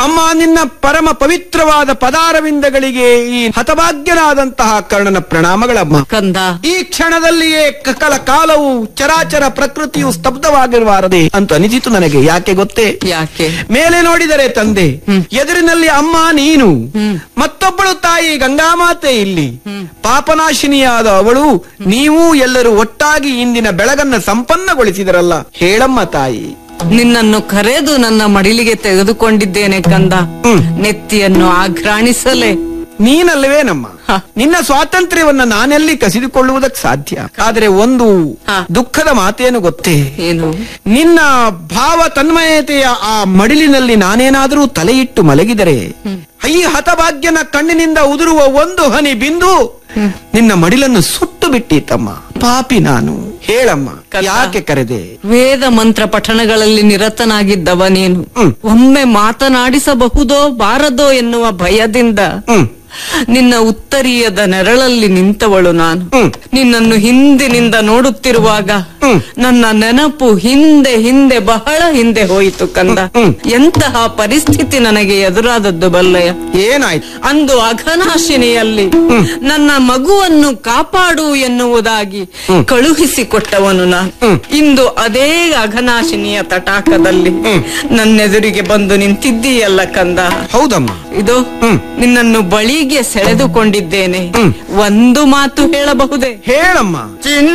ಅಮ್ಮ ನಿನ್ನ ಪರಮ ಪವಿತ್ರವಾದ ಪದಾರವಿಂದಗಳಿಗೆ ಈ ಹತಭಾಗ್ಯನಾದಂತಹ ಕರ್ಣನ ಪ್ರಣಾಮಗಳಮ್ಮ ಕಂದ ಈ ಕ್ಷಣದಲ್ಲಿಯೇ ಕಕಲ ಕಾಲವು ಚರಾಚರ ಪ್ರಕೃತಿಯು ಸ್ತಬ್ಧವಾಗಿರಬಾರದೆ ಅಂತ ಅನಿಸಿತು ನನಗೆ ಯಾಕೆ ಗೊತ್ತೇ ಯಾಕೆ ಮೇಲೆ ನೋಡಿದರೆ ತಂದೆ ಎದುರಿನಲ್ಲಿ ಅಮ್ಮ ನೀನು ಮತ್ತೊಬ್ಬಳು ತಾಯಿ ಗಂಗಾಮಾತೆ ಇಲ್ಲಿ ಪಾಪನಾಶಿನಿಯಾದ ಅವಳು ನೀವು ಎಲ್ಲರೂ ಒಟ್ಟಾಗಿ ಇಂದಿನ ಬೆಳಗನ್ನ ಸಂಪನ್ನಗೊಳಿಸಿದರಲ್ಲ ಹೇಳಮ್ಮ ತಾಯಿ ನಿನ್ನನ್ನು ಕರೆದು ನನ್ನ ಮಡಿಲಿಗೆ ತೆಗೆದುಕೊಂಡಿದ್ದೇನೆ ಕಂದ ಹ್ಮ್. ನೆತ್ತಿಯನ್ನು ಆಘ್ರಾಣಿಸಲೇ ನೀನಲ್ಲವೇ ನಮ್ಮ ಹ. ನಿನ್ನ ಸ್ವಾತಂತ್ರ್ಯವನ್ನ ನಾನೆಲ್ಲಿ ಕಸಿದುಕೊಳ್ಳುವುದಕ್ಕೆ ಸಾಧ್ಯ ಆದ್ರೆ ಒಂದು ಹ. ದುಃಖದ ಮಾತೇನು ಗೊತ್ತೇ ಏನು ನಿನ್ನ ಭಾವ ತನ್ಮಯತೆಯ ಆ ಮಡಿಲಿನಲ್ಲಿ ನಾನೇನಾದರೂ ತಲೆ ಇಟ್ಟು ಮಲಗಿದರೆ ಈ ಹತಭಾಗ್ಯನ ಕಣ್ಣಿನಿಂದ ಉದುರುವ ಒಂದು ಹನಿ ಬಿಂದು ನಿನ್ನ ಮಡಿಲನ್ನು ಸುಟ್ಟು ಬಿಟ್ಟೀತಮ್ಮ ಪಾಪಿ ನಾನು ಹೇಳಮ್ಮ ಕಥಾ. ಯಾಕೆ ಕರೆದೆ ವೇದ ಮಂತ್ರ ಪಠಣಗಳಲ್ಲಿ ನಿರತನಾಗಿದ್ದವ ನೀನು ಹ್ಮ್. ಒಮ್ಮೆ ಮಾತನಾಡಿಸಬಹುದೋ ಬಾರದೋ ಎನ್ನುವ ಭಯದಿಂದ ಹ್ಮ್ ನಿನ್ನ ಉತ್ತರೀಯದ ನೆರಳಲ್ಲಿ ನಿಂತವಳು ನಾನು ಹ್ಮ್. ನಿನ್ನನ್ನು ಹಿಂದಿನಿಂದ ನೋಡುತ್ತಿರುವಾಗ ಹ್ಮ್. ನನ್ನ ನೆನಪು ಹಿಂದೆ ಹಿಂದೆ ಬಹಳ ಹಿಂದೆ ಹೋಯಿತು ಕಂದ ಹ್ಮ್. ಎಂತಹ ಪರಿಸ್ಥಿತಿ ನನಗೆ ಎದುರಾದದ್ದು ಬಲ್ಲಯ್ಯ ಏನಾಯ್ತು ಅಂದು ಅಘನಾಶಿನಿಯಲ್ಲಿ ನನ್ನ ಮಗುವನ್ನು ಕಾಪಾಡು ಎನ್ನುವುದಾಗಿ ಕಳುಹಿಸಿಕೊಟ್ಟವನು ನಾನು ಇಂದು ಅದೇ ಅಘನಾಶಿನಿಯ ತಟಾಕದಲ್ಲಿ ನನ್ನೆದುರಿಗೆ ಬಂದು ನಿಂತಿದ್ದೀಯಲ್ಲ ಕಂದ ಹೌದಮ್ಮ ಇದು ಹ್ಮ್. ನಿನ್ನನ್ನು ಬಳಿಗೆ ಸೆಳೆದುಕೊಂಡಿದ್ದೇನೆ ಒಂದು ಮಾತು ಹೇಳಬಹುದೇ ಹೇಳಮ್ಮ ಚಿನ್ನ